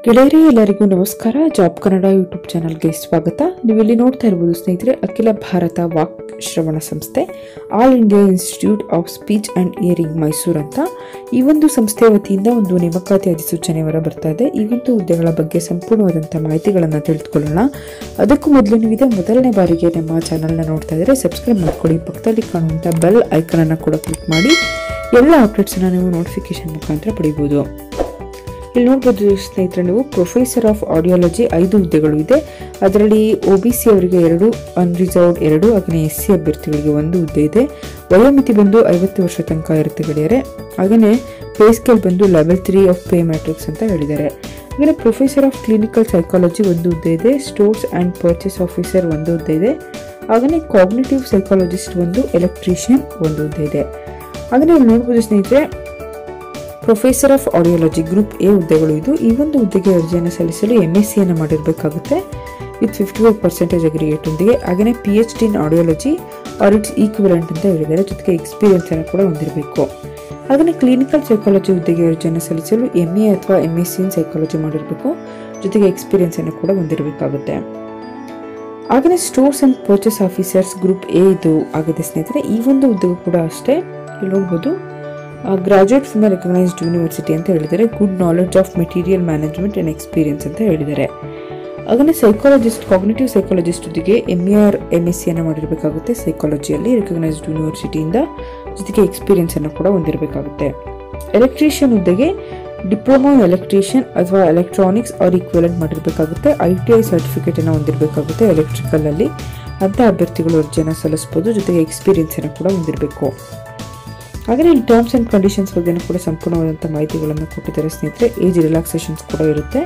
ಗೆಳೆಯರೇ ಎಲ್ಲರಿಗೂ ನಮಸ್ಕಾರ ಜಾಬ್ ಕನ್ನಡ ಯೂಟ್ಯೂಬ್ ಚಾನಲ್ಗೆ ಸ್ವಾಗತ ನೀವು ಇಲ್ಲಿ ನೋಡ್ತಾ ಇರ್ಬೋದು ಸ್ನೇಹಿತರೆ ಅಖಿಲ ಭಾರತ ವಾಕ್ ಶ್ರವಣ ಸಂಸ್ಥೆ All India Institute of Speech and Hearing Mysuru ಅಂತ ಈ ಒಂದು ಸಂಸ್ಥೆಯ ವತಿಯಿಂದ ಒಂದು ನೇಮಕಾತಿ ಅಧಿಸೂಚನೆ ಹೊರ ಬರ್ತಾ ಇದೆ ಈ ಒಂದು ಹುದ್ದೆಗಳ ಬಗ್ಗೆ ಸಂಪೂರ್ಣವಾದಂಥ ಮಾಹಿತಿಗಳನ್ನು ತಿಳಿದುಕೊಳ್ಳೋಣ ಅದಕ್ಕೂ ಮೊದಲು ನೀವು ಇದೇ ಮೊದಲನೇ ಬಾರಿಗೆ ನಮ್ಮ ಚಾನಲ್ನ ನೋಡ್ತಾ ಇದ್ದರೆ ಸಬ್ಸ್ಕ್ರೈಬ್ ಮಾಡ್ಕೊಳ್ಳಿ ಪಕ್ಕದಲ್ಲಿ ಕಾಣುವಂಥ ಬೆಲ್ ಐಕನನ್ನು ಕೂಡ ಕ್ಲಿಕ್ ಮಾಡಿ ಎಲ್ಲ ಅಪ್ಡೇಟ್ಸನ್ನು ನೀವು ನೋಟಿಫಿಕೇಶನ್ ಮುಖಾಂತರ ಪಡಿಬೋದು ಇಲ್ಲಿ ನೋಡ್ಬೋದು ಸ್ನೇಹಿತರೆ ನೀವು ಪ್ರೊಫೆಸರ್ ಆಫ್ ಆಡಿಯಾಲಜಿ ಐದು ಹುದ್ದೆಗಳು ಇದೆ ಅದರಲ್ಲಿ ಒ ಬಿ ಸಿ ಅವರಿಗೆ ಎರಡು ಅನ್ರಿಸರ್ವ್ಡ್ ಎರಡು ಹಾಗೆಯೇ ಎಸ್ ಸಿ ಅಭ್ಯರ್ಥಿಗಳಿಗೆ ಒಂದು ಹುದ್ದೆ ಇದೆ ವಯೋಮಿತಿ ಬಂದು ಐವತ್ತು ವರ್ಷ ತನಕ ಇರುತ್ತೆ ಗೆಳೆಯರೆ ಹಾಗೆಯೇ ಪೇ ಸ್ಕೇಲ್ ಬಂದು level three of pay matrix ಅಂತ ಹೇಳಿದ್ದಾರೆ ಹಾಗೆ ಪ್ರೊಫೆಸರ್ ಆಫ್ ಕ್ಲಿನಿಕಲ್ ಸೈಕಾಲಜಿ ಒಂದು ಹುದ್ದೆ ಇದೆ ಸ್ಟೋರ್ಸ್ ಆ್ಯಂಡ್ ಪರ್ಚೇಸ್ ಆಫೀಸರ್ ಒಂದು ಹುದ್ದೆ ಇದೆ ಹಾಗೆಯೇ ಕಾಗ್ನಿಟಿವ್ ಸೈಕಾಲಜಿಸ್ಟ್ ಒಂದು ಎಲೆಕ್ಟ್ರಿಷಿಯನ್ ಒಂದು ಹುದ್ದೆ ಇದೆ ಹಾಗೆಯೇ ಇಲ್ಲಿ ನೋಡ್ಬೋದು ಸ್ನೇಹಿತರೆ professor of audiology group A ಹುದ್ದೆಗಳು ಇದು ಈ ಒಂದು ಹುದ್ದೆಗೆ ಅರ್ಜಿಯನ್ನು ಸಲ್ಲಿಸಲು ಎಂ ಎಸ್ ಸಿಯನ್ನು ಮಾಡಿರಬೇಕಾಗುತ್ತೆ with fifty five percentage aggregate ಒಂದಿಗೆ ಹಾಗೆಯೇ P H D in audiology or its equivalent ಅಂತ ಹೇಳಿದ್ದಾರೆ ಜೊತೆಗೆ ಎಕ್ಸ್ಪೀರಿಯನ್ಸ್ ಅನ್ನು ಕೂಡ ಹೊಂದಿರಬೇಕು ಹಾಗೆಯೇ ಕ್ಲಿನಿಕಲ್ ಸೈಕಾಲಜಿ ಹುದ್ದೆಗೆ ಅರ್ಜಿಯನ್ನು ಸಲ್ಲಿಸಲು ಎಂ ಎ ಅಥವಾ M S C in psychology ಮಾಡಿರಬೇಕು ಜೊತೆಗೆ ಎಕ್ಸ್ಪೀರಿಯನ್ಸ್ ಅನ್ನು ಕೂಡ ಹೊಂದಿರಬೇಕಾಗುತ್ತೆ ಹಾಗೆಯೇ stores and purchase officers group A ಇದು ಆಗಿದೆ ಸ್ನೇಹಿತರೆ ಈ ಒಂದು ಹುದ್ದೆಗೂ ಕೂಡ ಅಷ್ಟೇ ಇಲ್ಲಿ ನೋಡ್ಬೋದು ಗ್ರಾಜುಯೇಟ್ ಫ್ರಮ್ ರೆಕಗ್ನೈಸ್ಡ್ ಯೂನಿವರ್ಸಿಟಿ ಅಂತ ಹೇಳಿದ್ದಾರೆ good knowledge of material management and experience ಅಂತ ಹೇಳಿದ್ದಾರೆ ಹಾಗೆಯೇ ಸೈಕಾಲಜಿಸ್ಟ್ ಕಾಗ್ನಿಟಿವ್ ಸೈಕಾಲಜಿಸ್ಟ್ ಜೊತೆಗೆ M A or M S ಸಿಯನ್ನು ಮಾಡಿರಬೇಕಾಗುತ್ತೆ ಸೈಕಾಲಜಿಯಲ್ಲಿ ರೆಕಗ್ನೈಸ್ಡ್ ಯೂನಿವರ್ಸಿಟಿಯಿಂದ ಜೊತೆಗೆ ಎಕ್ಸ್ಪೀರಿಯನ್ಸ್ ಅನ್ನು ಕೂಡ ಹೊಂದಿರಬೇಕಾಗುತ್ತೆ ಎಲೆಕ್ಟ್ರಿಷಿಯನ್ ಹುದ್ದೆಗೆ ಡಿಪ್ಲೊಮಾ ಎಲೆಕ್ಟ್ರಿಷಿಯನ್ ಅಥವಾ ಎಲೆಕ್ಟ್ರಾನಿಕ್ಸ್ ಆರ್ ಈಕ್ವಲೆಂಟ್ ಮಾಡಿರಬೇಕಾಗುತ್ತೆ ಐ ಟಿ ಐ ಸರ್ಟಿಫಿಕೇಟ್ ಅನ್ನು ಹೊಂದಿರಬೇಕಾಗುತ್ತೆ ಎಲೆಕ್ಟ್ರಿಕಲ್ ಅಲ್ಲಿ ಅಂತ ಅಭ್ಯರ್ಥಿಗಳು ಅರ್ಜಿಯನ್ನು ಸಲ್ಲಿಸಬಹುದು ಜೊತೆಗೆ ಎಕ್ಸ್ಪೀರಿಯನ್ಸ್ ಅನ್ನು ಕೂಡ ಹೊಂದಿರಬೇಕು ಹಾಗೆಯೇ ಇಲ್ಲಿ ಟರ್ಮ್ಸ್ ಆ್ಯಂಡ್ ಕಂಡೀಷನ್ಸ್ ಬಗ್ಗೆನೂ ಕೂಡ ಸಂಪೂರ್ಣವಾದಂಥ ಮಾಹಿತಿಗಳನ್ನು ಕೊಟ್ಟಿದ್ದಾರೆ ಸ್ನೇಹಿತರೆ ಏಜ್ ರಿಲ್ಯಾಕ್ಸೇಷನ್ಸ್ ಕೂಡ ಇರುತ್ತೆ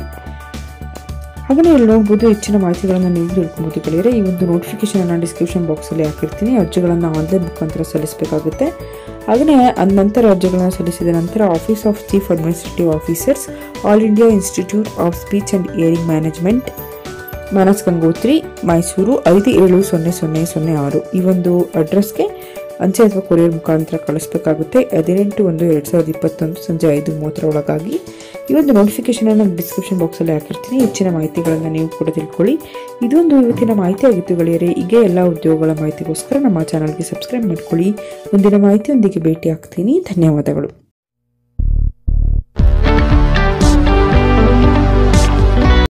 ಹಾಗೆಯೇ ಇಲ್ಲಿ ನೋಡ್ಬೋದು ಹೆಚ್ಚಿನ ಮಾಹಿತಿಗಳನ್ನು ನೀವು ತಿಳ್ಕೊಬೋದು ಗೆಳೆಯರೆ ಈ ಒಂದು ನೋಟಿಫಿಕೇಶನ್ ನಾನು ಡಿಸ್ಕ್ರಿಪ್ಷನ್ ಬಾಕ್ಸಲ್ಲಿ ಹಾಕಿರ್ತೀನಿ ಅರ್ಜಿಗಳನ್ನು ಆನ್ಲೈನ್ ಮುಖಾಂತರ ಸಲ್ಲಿಸಬೇಕಾಗುತ್ತೆ ಹಾಗೆಯೇ ಅದ ನಂತರ ಅರ್ಜಿಗಳನ್ನು ಸಲ್ಲಿಸಿದ ನಂತರ office of chief administrative officers All India Institute of Speech and Hearing management Manasagangotri Mysuru ಐದು ಏಳು ಸೊನ್ನೆ ಸೊನ್ನೆ ಸೊನ್ನೆ ಆರು ಈ ಒಂದು ಅಡ್ರೆಸ್ಗೆ ಅಂಚೆ ಅಥವಾ ಕೊರಿಯರ್ ಮುಖಾಂತರ ಕಳಿಸಬೇಕಾಗುತ್ತೆ ಹದಿನೆಂಟು ಒಂದು ಎರಡು ಸಾವಿರದ ಇಪ್ಪತ್ತೊಂದು ಸಂಜೆ ಐದು ಮೂವತ್ತರ ಒಳಗಾಗಿ ಈ ಒಂದು ನೋಟಿಫಿಕೇಶನ್ ನಾನು ಡಿಸ್ಕ್ರಿಪ್ಷನ್ ಬಾಕ್ಸಲ್ಲಿ ಹಾಕಿರ್ತೀನಿ ಹೆಚ್ಚಿನ ಮಾಹಿತಿಗಳನ್ನು ನೀವು ಕೂಡ ತಿಳ್ಕೊಳ್ಳಿ ಇದೊಂದು ಇವತ್ತಿನ ಮಾಹಿತಿ ಆಗಿತ್ತು ಗೆಳೆಯರೆ ಹೀಗೆ ಎಲ್ಲ ಉದ್ಯೋಗಗಳ ಮಾಹಿತಿಗೋಸ್ಕರ ನಮ್ಮ ಚಾನಲ್ಗೆ ಸಬ್ಸ್ಕ್ರೈಬ್ ಮಾಡ್ಕೊಳ್ಳಿ ಮುಂದಿನ ಮಾಹಿತಿಯೊಂದಿಗೆ ಭೇಟಿ ಆಗ್ತೀನಿ ಧನ್ಯವಾದಗಳು